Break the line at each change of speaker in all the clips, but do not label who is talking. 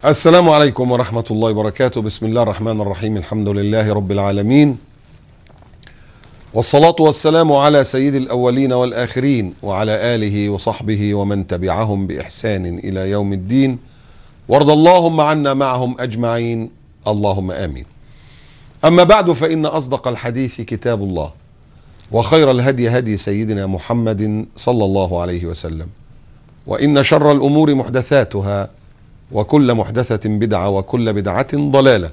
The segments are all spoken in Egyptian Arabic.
السلام عليكم ورحمة الله وبركاته بسم الله الرحمن الرحيم الحمد لله رب العالمين والصلاة والسلام على سيد الأولين والآخرين وعلى آله وصحبه ومن تبعهم بإحسان إلى يوم الدين وارض اللهم عنا معهم أجمعين اللهم آمين أما بعد فإن أصدق الحديث كتاب الله وخير الهدي هدي سيدنا محمد صلى الله عليه وسلم وإن شر الأمور محدثاتها وكل محدثة بدعة وكل بدعة ضلالة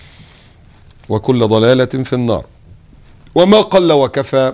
وكل ضلالة في النار وما قل وكفى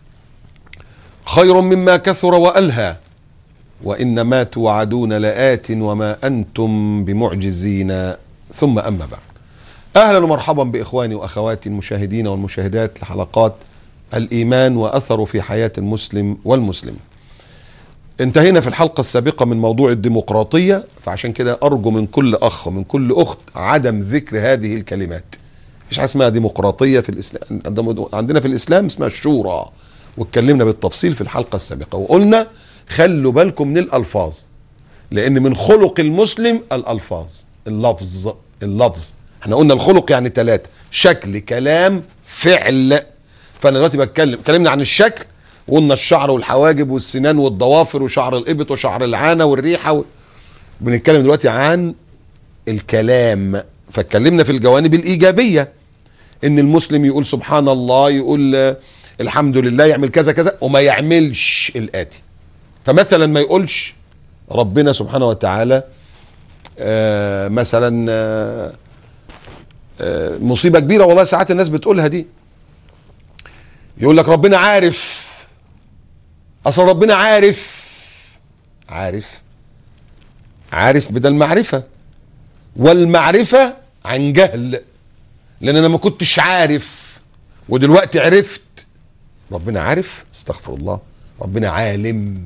خير مما كثر وألهى وإن ما توعدون لآت وما أنتم بمعجزين ثم أما بعد أهلا ومرحبا بإخواني وأخواتي المشاهدين والمشاهدات لحلقات الإيمان وأثره في حياة المسلم والمسلم انتهينا في الحلقة السابقة من موضوع الديمقراطية فعشان كده أرجو من كل أخ ومن كل أخت عدم ذكر هذه الكلمات مفيش حاجة اسمها ديمقراطية في الإسلام عندنا في الإسلام اسمها الشورى واتكلمنا بالتفصيل في الحلقة السابقة وقلنا خلوا بالكم من الألفاظ لأن من خلق المسلم الألفاظ اللفظ اللفظ احنا قلنا الخلق يعني ثلاثة شكل كلام فعل فأنا دلوقتي بتكلم اتكلمنا عن الشكل وقلنا الشعر والحواجب والسنان والضوافر وشعر الإبط وشعر العانة والريحة و... بنتكلم دلوقتي عن الكلام فاتكلمنا في الجوانب الإيجابية إن المسلم يقول سبحان الله يقول آه، الحمد لله يعمل كذا كذا وما يعملش الآتي فمثلا ما يقولش ربنا سبحانه وتعالى آه مثلا آه آه مصيبة كبيرة والله ساعات الناس بتقولها دي يقول لك ربنا عارف اصل ربنا عارف عارف عارف بدل معرفة والمعرفة عن جهل لان انا ما كنتش عارف ودلوقتي عرفت ربنا عارف استغفر الله ربنا عالم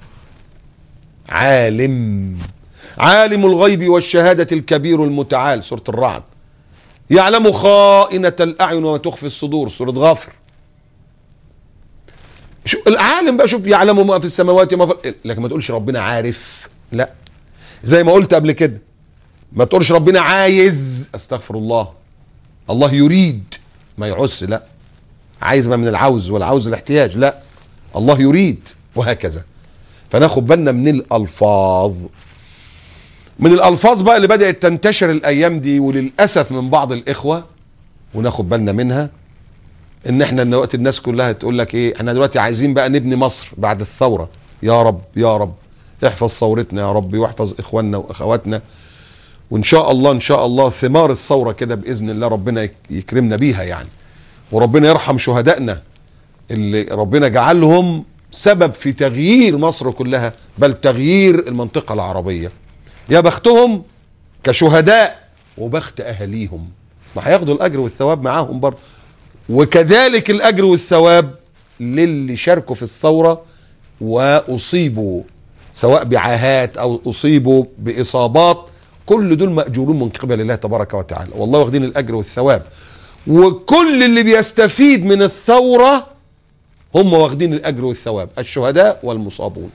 عالم عالم الغيب والشهادة الكبير المتعال سورة الرعد يعلم خائنة الأعين وما تخفي الصدور سورة غافر شو العالم بقى شوف يعلم ما في السماوات وما في لكن ما تقولش ربنا عارف لا زي ما قلت قبل كده ما تقولش ربنا عايز استغفر الله الله يريد ما يعس لا عايز ما من العوز والعوز الاحتياج لا الله يريد وهكذا فناخد بالنا من الالفاظ من الالفاظ بقى اللي بدات تنتشر الايام دي وللاسف من بعض الاخوه وناخد بالنا منها ان احنا دلوقتي الناس كلها تقول لك ايه احنا دلوقتي عايزين بقى نبني مصر بعد الثوره يا رب يا رب احفظ ثورتنا يا رب واحفظ اخواننا واخواتنا وان شاء الله ان شاء الله ثمار الثوره كده باذن الله ربنا يك- يكرمنا بيها يعني وربنا يرحم شهدائنا اللي ربنا جعلهم سبب في تغيير مصر كلها بل تغيير المنطقه العربيه يا بختهم كشهداء وبخت اهاليهم ما هياخدوا الاجر والثواب معاهم برضه وكذلك الاجر والثواب للي شاركوا في الثوره واصيبوا سواء بعاهات او اصيبوا باصابات كل دول ماجورون من قبل الله تبارك وتعالى والله واخدين الاجر والثواب وكل اللي بيستفيد من الثوره هم واخدين الاجر والثواب الشهداء والمصابون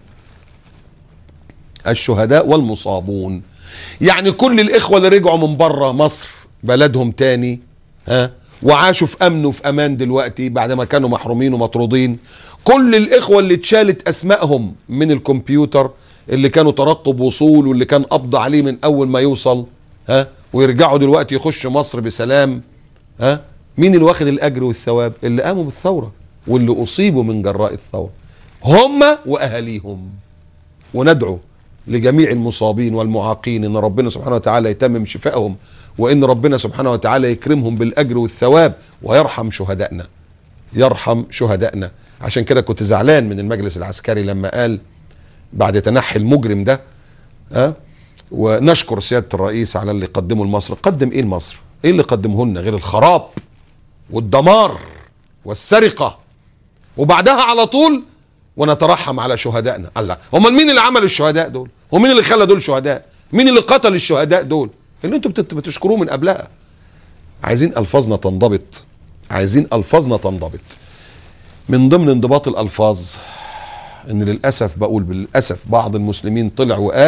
الشهداء والمصابون يعني كل الاخوه اللي رجعوا من بره مصر بلدهم تاني ها وعاشوا في امن وفي امان دلوقتي بعد ما كانوا محرومين ومطرودين كل الاخوه اللي اتشالت اسمائهم من الكمبيوتر اللي كانوا ترقب وصول واللي كان قبض عليه من اول ما يوصل ها ويرجعوا دلوقتي يخشوا مصر بسلام ها مين اللي واخد الاجر والثواب اللي قاموا بالثوره واللي اصيبوا من جراء الثوره هم واهاليهم وندعو لجميع المصابين والمعاقين ان ربنا سبحانه وتعالى يتمم شفائهم وان ربنا سبحانه وتعالى يكرمهم بالاجر والثواب ويرحم شهدائنا يرحم شهدائنا عشان كده كنت زعلان من المجلس العسكري لما قال بعد تنحي المجرم ده ها ونشكر سياده الرئيس على اللي قدمه لمصر قدم ايه لمصر ايه اللي قدمه لنا غير الخراب والدمار والسرقه وبعدها على طول ونترحم على شهدائنا الله امال مين اللي عمل الشهداء دول ومين اللي خلى دول شهداء مين اللي قتل الشهداء دول اللي انتوا بتت- بتشكروه من قبلها عايزين الفاظنا تنضبط عايزين الفاظنا تنضبط من ضمن انضباط الالفاظ ان للاسف بقول بالاسف بعض المسلمين طلع وقال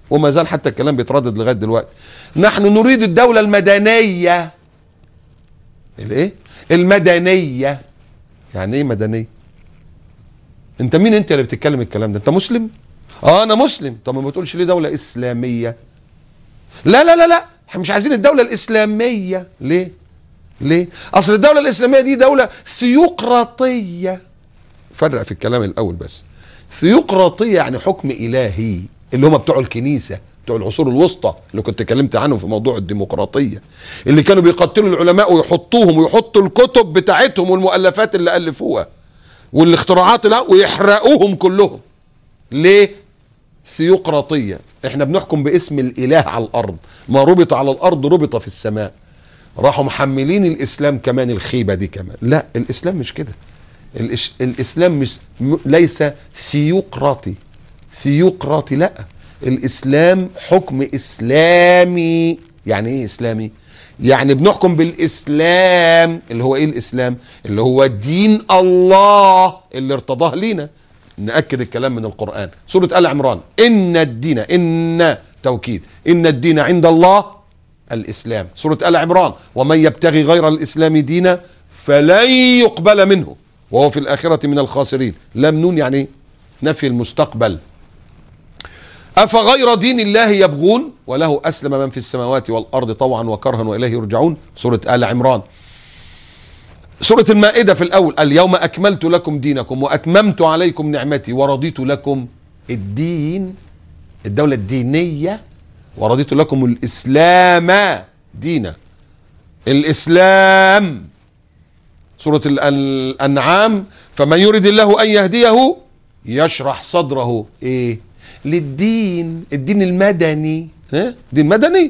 وما زال حتى الكلام بيتردد لغايه دلوقتي نحن نريد الدوله المدنيه الايه المدنيه يعني ايه مدنيه انت مين انت اللي بتتكلم الكلام ده انت مسلم اه انا مسلم طب ما بتقولش ليه دوله اسلاميه لا لا لا لا احنا مش عايزين الدوله الاسلاميه ليه ليه اصل الدوله الاسلاميه دي دوله ثيوقراطيه فرق في الكلام الاول بس ثيوقراطيه يعني حكم الهي اللي هم بتوع الكنيسه بتوع العصور الوسطى اللي كنت اتكلمت عنهم في موضوع الديمقراطيه اللي كانوا بيقتلوا العلماء ويحطوهم ويحطوا الكتب بتاعتهم والمؤلفات اللي الفوها والاختراعات لا ويحرقوهم كلهم ليه ثيوقراطيه احنا بنحكم باسم الاله على الارض ما ربط على الارض ربط في السماء راحوا محملين الاسلام كمان الخيبه دي كمان لا الاسلام مش كده الإش... الاسلام مش م... ليس ثيوقراطي ثيوقراطي لا الاسلام حكم اسلامي يعني ايه اسلامي يعني بنحكم بالاسلام اللي هو ايه الاسلام اللي هو دين الله اللي ارتضاه لينا ناكد الكلام من القران سوره ال عمران ان الدين ان توكيد ان الدين عند الله الاسلام سوره ال عمران ومن يبتغي غير الاسلام دينا فلن يقبل منه وهو في الاخره من الخاسرين لم نون يعني إيه؟ نفي المستقبل أفغير دين الله يبغون وله أسلم من في السماوات والأرض طوعا وكرها وإليه يرجعون سورة آل عمران سورة المائدة في الأول اليوم أكملت لكم دينكم وأتممت عليكم نعمتي ورضيت لكم الدين الدولة الدينية ورضيت لكم الإسلام دينا الإسلام سورة ال- الأنعام فمن يرد الله أن يهديه يشرح صدره إيه للدين الدين المدني ها دين مدني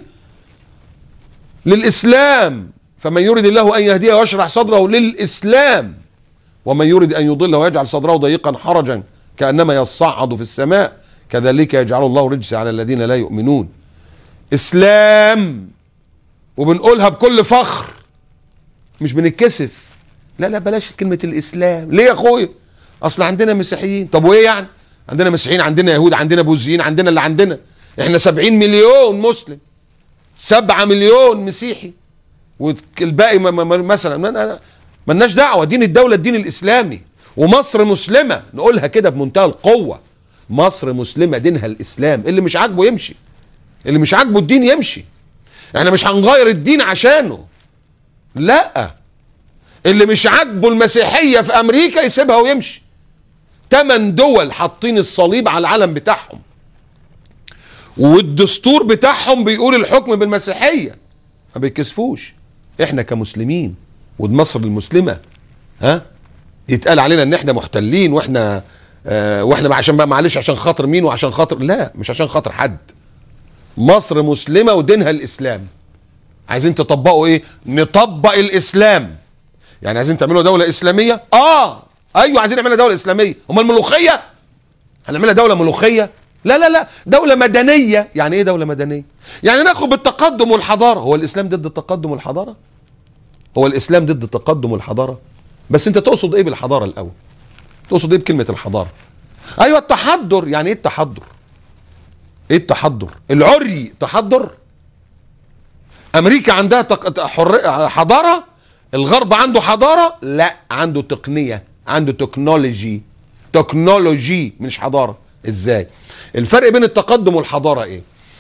للإسلام فمن يرد الله أن يهديه ويشرح صدره للإسلام ومن يرد أن يضله ويجعل صدره ضيقا حرجا كأنما يصعد في السماء كذلك يجعل الله رجس على الذين لا يؤمنون إسلام وبنقولها بكل فخر مش بنتكسف لا لا بلاش كلمة الإسلام ليه يا أخويا أصل عندنا مسيحيين طب وإيه يعني عندنا مسيحيين عندنا يهود عندنا بوذيين عندنا اللي عندنا احنا سبعين مليون مسلم سبعة مليون مسيحي والباقي م- م- م- مثلا ما- ما- ملناش دعوه دين الدوله الدين الاسلامي ومصر مسلمه نقولها كده بمنتهى القوه مصر مسلمه دينها الاسلام اللي مش عاجبه يمشي اللي مش عاجبه الدين يمشي احنا مش هنغير الدين عشانه لا اللي مش عاجبه المسيحيه في امريكا يسيبها ويمشي تمن دول حاطين الصليب على العلم بتاعهم والدستور بتاعهم بيقول الحكم بالمسيحيه ما بيتكسفوش احنا كمسلمين ومصر المسلمه ها يتقال علينا ان احنا محتلين واحنا آه واحنا عشان بقى معلش عشان خاطر مين وعشان خاطر لا مش عشان خاطر حد مصر مسلمه ودينها الاسلام عايزين تطبقوا ايه نطبق الاسلام يعني عايزين تعملوا دوله اسلاميه اه ايوه عايزين نعملها دوله اسلاميه امال الملوخيه هنعملها دوله ملوخيه لا لا لا دولة مدنية يعني ايه دولة مدنية يعني ناخد بالتقدم والحضارة هو الاسلام ضد التقدم والحضارة هو الاسلام ضد التقدم والحضارة بس انت تقصد ايه بالحضارة الاول تقصد ايه بكلمة الحضارة ايوه التحضر يعني ايه التحضر ايه التحضر العري تحضر امريكا عندها تق... حر... حضارة الغرب عنده حضارة لا عنده تقنية عنده تكنولوجي تكنولوجي مش حضارة ازاي الفرق بين التقدم والحضارة ايه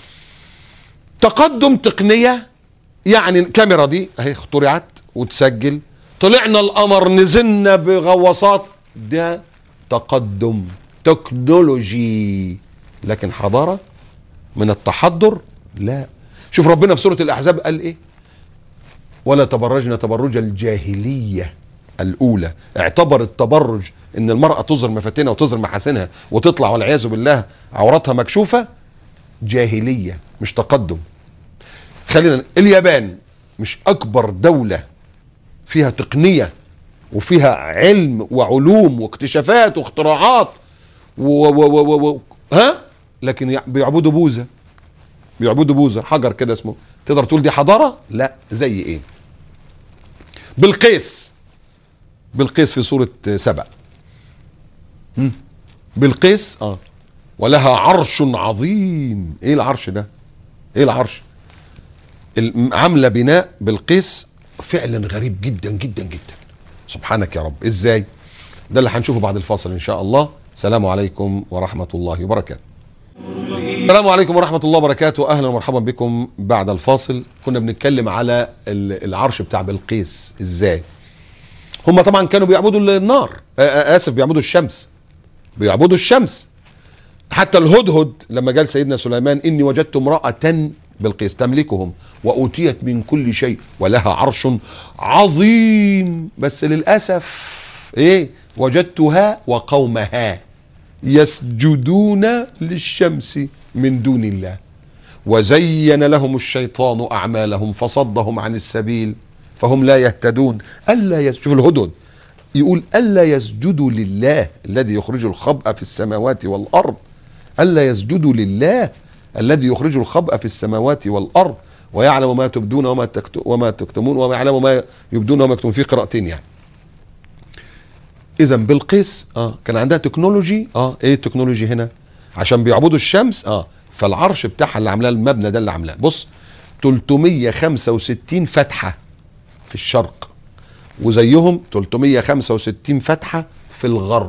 تقدم تقنية يعني الكاميرا دي اهي اخترعت وتسجل طلعنا القمر نزلنا بغواصات ده تقدم تكنولوجي لكن حضارة من التحضر لا شوف ربنا في سورة الأحزاب قال إيه ولا تبرجنا تبرج الجاهلية الأولى اعتبر التبرج إن المرأة تظهر مفاتنها وتظهر محاسنها وتطلع والعياذ بالله عوراتها مكشوفة جاهلية مش تقدم خلينا اليابان مش أكبر دولة فيها تقنية وفيها علم وعلوم واكتشافات واختراعات و و و و ها لكن يع- بيعبدوا بوذا بيعبدوا بوذا حجر كده اسمه تقدر تقول دي حضاره لا زي ايه بالقيس بالقيس في سوره سبع هم؟ بالقيس اه ولها عرش عظيم ايه العرش ده ايه العرش الم- عامله بناء بالقيس فعلا غريب جدا جدا جدا سبحانك يا رب ازاي ده اللي هنشوفه بعد الفاصل ان شاء الله السلام عليكم ورحمه الله وبركاته السلام عليكم ورحمة الله وبركاته أهلا ومرحبا بكم بعد الفاصل كنا بنتكلم على ال- العرش بتاع بلقيس إزاي هم طبعا كانوا بيعبدوا النار آ- آ- آسف بيعبدوا الشمس بيعبدوا الشمس حتى الهدهد لما قال سيدنا سليمان إني وجدت امرأة بلقيس تملكهم وأوتيت من كل شيء ولها عرش عظيم بس للأسف إيه وجدتها وقومها يسجدون للشمس من دون الله وزين لهم الشيطان اعمالهم فصدهم عن السبيل فهم لا يهتدون الا يس... شوف الهدن يقول الا يسجدوا لله الذي يخرج الخبأ في السماوات والارض الا يسجدوا لله الذي يخرج الخبأ في السماوات والارض ويعلم ما تبدون وما تكت... وما تكتمون وما يعلم ما يبدون وما يكتمون في قراءتين يعني اذا بلقيس اه كان عندها تكنولوجي اه ايه التكنولوجي هنا عشان بيعبدوا الشمس اه فالعرش بتاعها اللي عاملاه المبنى ده اللي عاملاه بص 365 فتحه في الشرق وزيهم 365 فتحه في الغرب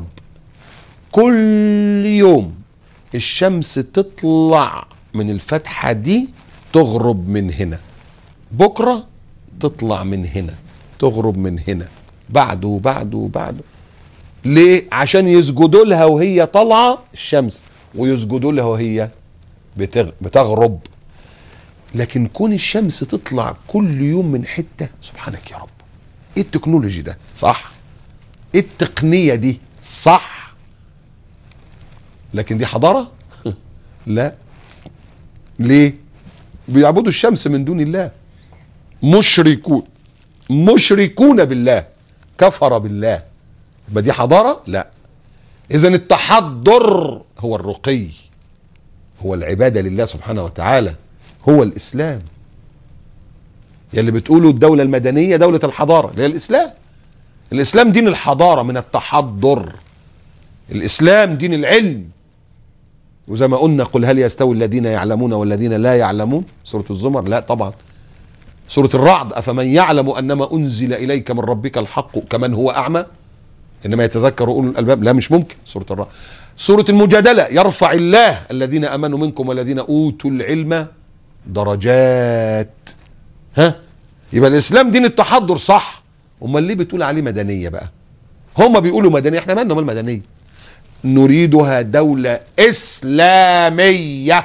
كل يوم الشمس تطلع من الفتحه دي تغرب من هنا بكره تطلع من هنا تغرب من هنا بعده وبعده وبعده ليه عشان يسجدوا لها وهي طالعه الشمس ويسجدوا لها وهي بتغ... بتغرب لكن كون الشمس تطلع كل يوم من حته سبحانك يا رب ايه التكنولوجي ده صح ايه التقنيه دي صح لكن دي حضاره لا ليه بيعبدوا الشمس من دون الله مشركون مشركون بالله كفر بالله يبقى دي حضاره لا اذا التحضر هو الرقي هو العباده لله سبحانه وتعالى هو الاسلام يلي بتقولوا الدوله المدنيه دوله الحضاره اللي هي الاسلام الاسلام دين الحضاره من التحضر الاسلام دين العلم وزي ما قلنا قل هل يستوي الذين يعلمون والذين لا يعلمون سوره الزمر لا طبعا سوره الرعد افمن يعلم انما انزل اليك من ربك الحق كمن هو اعمى انما يتذكر اولو الالباب لا مش ممكن سوره الرعد سوره المجادله يرفع الله الذين امنوا منكم والذين اوتوا العلم درجات ها يبقى الاسلام دين التحضر صح امال ليه بتقول عليه مدنيه بقى هم بيقولوا مدنيه احنا مالنا مال المدنيه نريدها دوله اسلاميه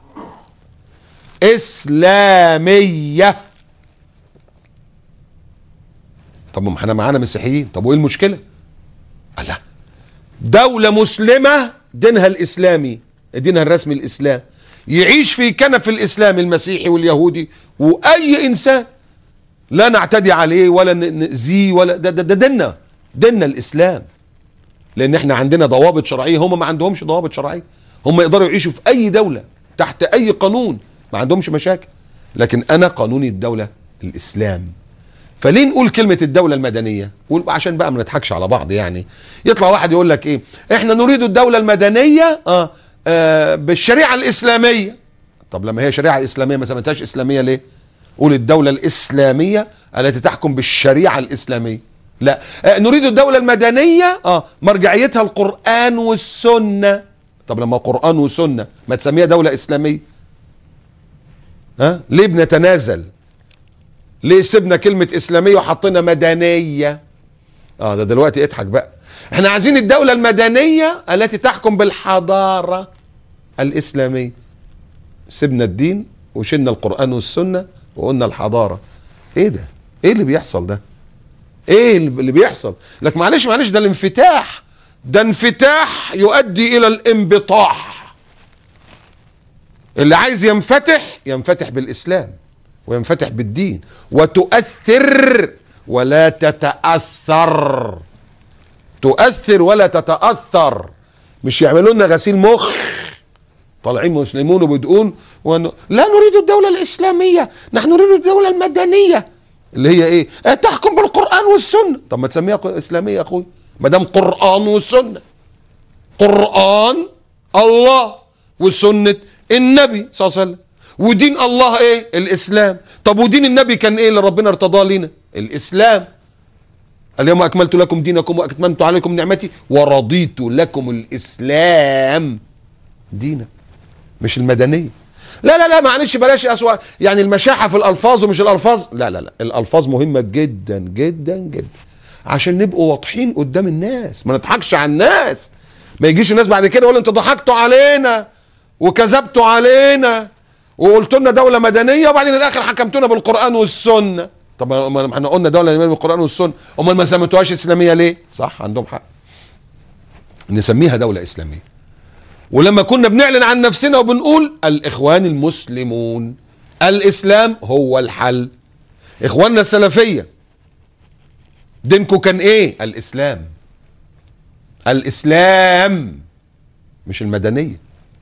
اسلاميه طب ما احنا معانا مسيحيين طب وايه المشكله الله دولة مسلمة دينها الإسلامي دينها الرسمي الإسلام يعيش في كنف الإسلام المسيحي واليهودي وأي إنسان لا نعتدي عليه ولا ن- نأذيه ولا ده, ده, ده ديننا ديننا الإسلام لأن احنا عندنا ضوابط شرعية هم ما عندهمش ضوابط شرعية هم يقدروا يعيشوا في أي دولة تحت أي قانون ما عندهمش مشاكل لكن أنا قانوني الدولة الإسلام فليه نقول كلمة الدولة المدنية؟ قول عشان بقى ما نضحكش على بعض يعني. يطلع واحد يقول لك ايه؟ احنا نريد الدولة المدنية آه, آه بالشريعة الإسلامية. طب لما هي شريعة إسلامية ما سميتهاش إسلامية ليه؟ قول الدولة الإسلامية التي تحكم بالشريعة الإسلامية. لا آه نريد الدولة المدنية اه مرجعيتها القرآن والسنة. طب لما قرآن وسنة ما تسميها دولة إسلامية؟ ها؟ ليه بنتنازل؟ ليه سيبنا كلمة إسلامية وحطينا مدنية؟ اه ده دلوقتي اضحك بقى. احنا عايزين الدولة المدنية التي تحكم بالحضارة الإسلامية. سيبنا الدين وشلنا القرآن والسنة وقلنا الحضارة. ايه ده؟ ايه اللي بيحصل ده؟ ايه اللي بيحصل؟ لك معلش معلش ده الانفتاح ده انفتاح يؤدي إلى الانبطاح. اللي عايز ينفتح ينفتح بالإسلام. وينفتح بالدين وتؤثر ولا تتأثر تؤثر ولا تتأثر مش يعملوا لنا غسيل مخ طالعين مسلمون وبدقون ون... لا نريد الدولة الإسلامية نحن نريد الدولة المدنية اللي هي ايه آه، تحكم بالقرآن والسنة طب ما تسميها ق- إسلامية يا أخوي ما دام قرآن والسنة قرآن الله وسنة النبي صلى الله عليه وسلم ودين الله ايه الاسلام طب ودين النبي كان ايه اللي ربنا ارتضاه لنا الاسلام اليوم اكملت لكم دينكم واتممت عليكم نعمتي ورضيت لكم الاسلام دينا مش المدنيه لا لا لا معلش بلاش اسوا يعني المشاحه في الالفاظ ومش الالفاظ لا لا لا الالفاظ مهمه جدا جدا جدا عشان نبقوا واضحين قدام الناس ما نضحكش على الناس ما يجيش الناس بعد كده يقول انتوا ضحكتوا علينا وكذبتوا علينا وقلت لنا دوله مدنيه وبعدين الاخر حكمتونا بالقران والسنه طب ما احنا قلنا دوله مدنيه بالقران والسنه امال ما سميتوهاش اسلاميه ليه صح عندهم حق نسميها دوله اسلاميه ولما كنا بنعلن عن نفسنا وبنقول الاخوان المسلمون الاسلام هو الحل اخواننا السلفيه دينكم كان ايه الاسلام الاسلام مش المدنيه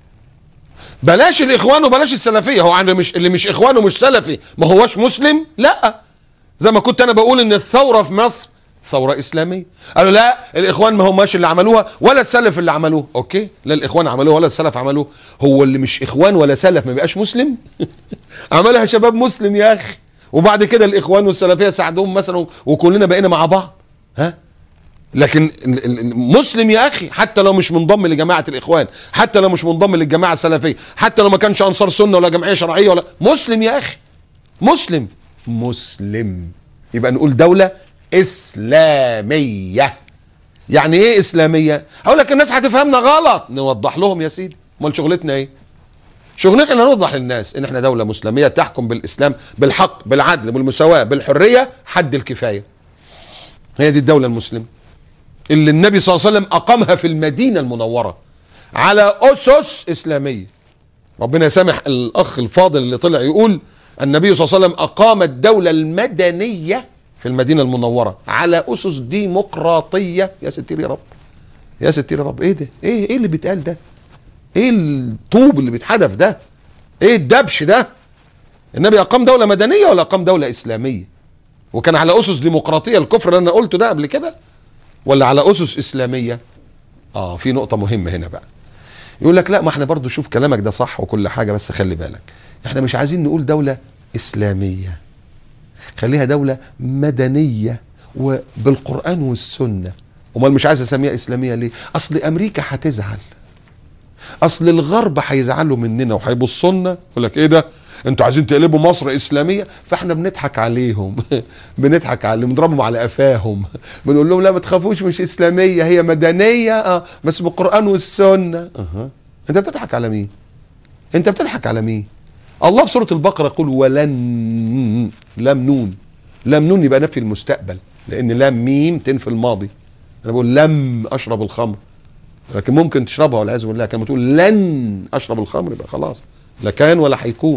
بلاش الاخوان وبلاش السلفيه هو اللي مش اللي مش اخوان ومش سلفي ما هوش مسلم لا زي ما كنت انا بقول ان الثوره في مصر ثوره اسلاميه قالوا لا الاخوان ما هماش اللي عملوها ولا السلف اللي عملوها اوكي لا الاخوان عملوها ولا السلف عملوها هو اللي مش اخوان ولا سلف ما بيبقاش مسلم عملها شباب مسلم يا اخي وبعد كده الاخوان والسلفيه ساعدوهم مثلا وكلنا بقينا مع بعض ها لكن المسلم يا اخي حتى لو مش منضم لجماعه الاخوان حتى لو مش منضم للجماعه السلفيه حتى لو ما كانش انصار سنه ولا جمعيه شرعيه ولا مسلم يا اخي مسلم مسلم يبقى نقول دوله اسلاميه يعني ايه اسلاميه هقول لك الناس هتفهمنا غلط نوضح لهم يا سيدي امال شغلتنا ايه شغلتنا نوضح للناس ان احنا دوله مسلميه تحكم بالاسلام بالحق بالعدل بالمساواه بالحريه حد الكفايه هي دي الدوله المسلمه اللي النبي صلى الله عليه وسلم اقامها في المدينه المنوره على اسس اسلاميه ربنا يسامح الاخ الفاضل اللي طلع يقول النبي صلى الله عليه وسلم اقام الدوله المدنيه في المدينه المنوره على اسس ديمقراطيه يا ستير يا رب يا ستير يا رب ايه ده ايه ايه اللي بيتقال ده ايه الطوب اللي بيتحدف ده ايه الدبش ده النبي اقام دوله مدنيه ولا اقام دوله اسلاميه وكان على اسس ديمقراطيه الكفر اللي انا قلته ده قبل كده ولا على اسس اسلاميه اه في نقطه مهمه هنا بقى يقول لك لا ما احنا برضو شوف كلامك ده صح وكل حاجه بس خلي بالك احنا مش عايزين نقول دوله اسلاميه خليها دوله مدنيه وبالقران والسنه امال مش عايز اسميها اسلاميه ليه اصل امريكا هتزعل اصل الغرب هيزعلوا مننا وهيبصوا لنا يقول لك ايه ده انتوا عايزين تقلبوا مصر اسلاميه فاحنا بنضحك عليهم بنضحك عليهم بنضربهم على قفاهم بنقول لهم لا ما تخافوش مش اسلاميه هي مدنيه اه بس بالقران والسنه اها انت بتضحك على مين انت بتضحك على مين الله في سوره البقره يقول ولن لام نون لام نون يبقى نفي المستقبل لان لام ميم تنفي الماضي انا بقول لم اشرب الخمر لكن ممكن تشربها والعياذ بالله كما تقول لن اشرب الخمر يبقى خلاص لا كان ولا هيكون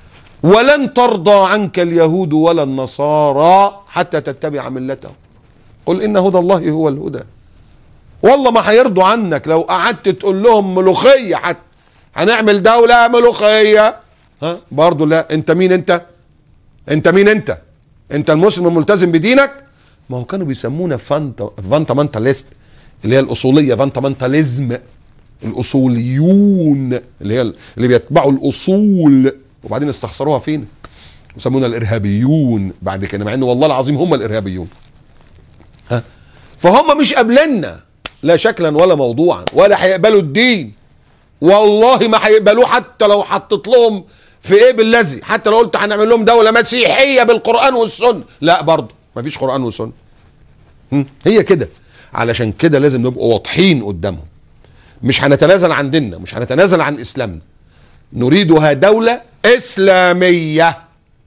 ولن ترضى عنك اليهود ولا النصارى حتى تتبع ملتهم قل ان هدى الله هو الهدى والله ما هيرضوا عنك لو قعدت تقول لهم ملوخيه حتى هنعمل دوله ملوخيه ها برضه لا انت مين انت انت مين انت انت المسلم الملتزم بدينك ما هو كانوا بيسمونا فانتا فانتامنتاليست اللي هي الاصوليه فانتامنتاليزم الاصوليون اللي هي اللي بيتبعوا الاصول وبعدين استخسروها فين وسمونا الارهابيون بعد كده مع ان والله العظيم هم الارهابيون ها فهم مش قابلنا لا شكلا ولا موضوعا ولا هيقبلوا الدين والله ما هيقبلوه حتى لو حطيت لهم في ايه بالذي حتى لو قلت هنعمل لهم دوله مسيحيه بالقران والسنه لا برضه مفيش قران وسنه هي كده علشان كده لازم نبقى واضحين قدامهم مش هنتنازل عن ديننا مش هنتنازل عن اسلامنا نريدها دولة إسلامية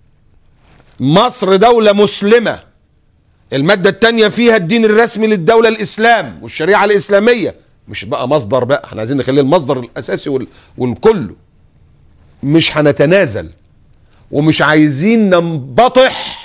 مصر دولة مسلمة المادة التانية فيها الدين الرسمي للدولة الإسلام والشريعة الإسلامية مش بقى مصدر بقى احنا عايزين نخليه المصدر الأساسي وال... والكل مش هنتنازل ومش عايزين ننبطح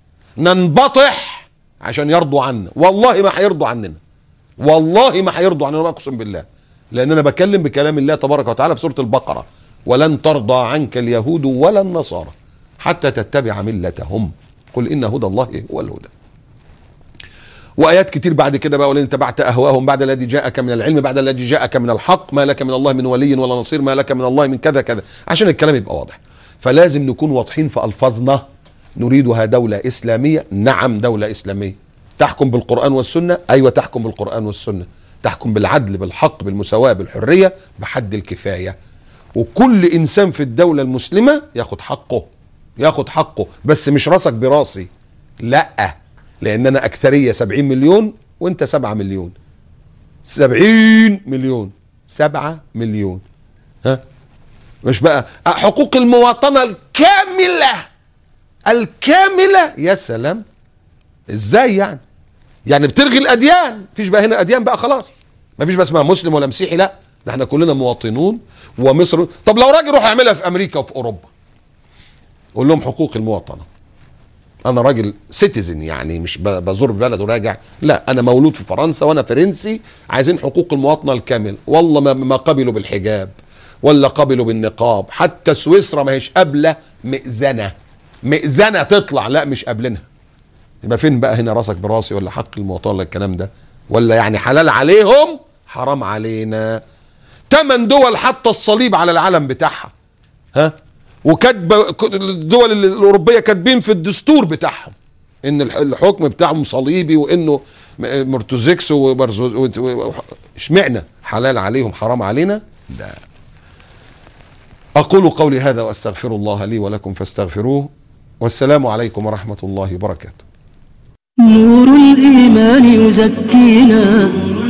ننبطح عشان يرضوا عنا والله ما هيرضوا عننا والله ما هيرضوا عننا اقسم بالله لان انا بكلم بكلام الله تبارك وتعالى في سوره البقره ولن ترضى عنك اليهود ولا النصارى حتى تتبع ملتهم قل ان هدى الله هو الهدى وايات كتير بعد كده بقى ولن اتبعت اهواهم بعد الذي جاءك من العلم بعد الذي جاءك من الحق ما لك من الله من ولي ولا نصير ما لك من الله من كذا كذا عشان الكلام يبقى واضح فلازم نكون واضحين في الفاظنا نريدها دولة إسلامية نعم دولة إسلامية تحكم بالقرآن والسنة أيوة تحكم بالقرآن والسنة تحكم بالعدل بالحق بالمساواة بالحرية بحد الكفاية وكل إنسان في الدولة المسلمة ياخد حقه ياخد حقه بس مش راسك براسي لا لأن أنا أكثرية 70 مليون وأنت 7 مليون 70 مليون 7 مليون ها مش بقى حقوق المواطنة الكاملة الكاملة يا سلام ازاي يعني يعني بتلغي الاديان مفيش بقى هنا اديان بقى خلاص مفيش بقى اسمها مسلم ولا مسيحي لا ده احنا كلنا مواطنون ومصر طب لو راجل روح يعملها في امريكا وفي اوروبا قول لهم حقوق المواطنه انا راجل سيتيزن يعني مش ب- بزور بلد وراجع لا انا مولود في فرنسا وانا فرنسي عايزين حقوق المواطنه الكامل والله ما, ما قبلوا بالحجاب ولا قبلوا بالنقاب حتى سويسرا ما هيش قابله مئذنه مئذنه تطلع لا مش قابلينها يبقى فين بقى هنا راسك براسي ولا حق المواطنه ولا الكلام ده ولا يعني حلال عليهم حرام علينا تمن دول حتى الصليب على العلم بتاعها ها وكاتبه ك- الدول ال- الاوروبيه كاتبين في الدستور بتاعهم ان الح- الحكم بتاعهم صليبي وانه م- مرتزكس وبرزوز و- و- اشمعنى حلال عليهم حرام علينا لا اقول قولي هذا واستغفر الله لي ولكم فاستغفروه والسلام عليكم ورحمه الله وبركاته
نور الإيمان يزكينا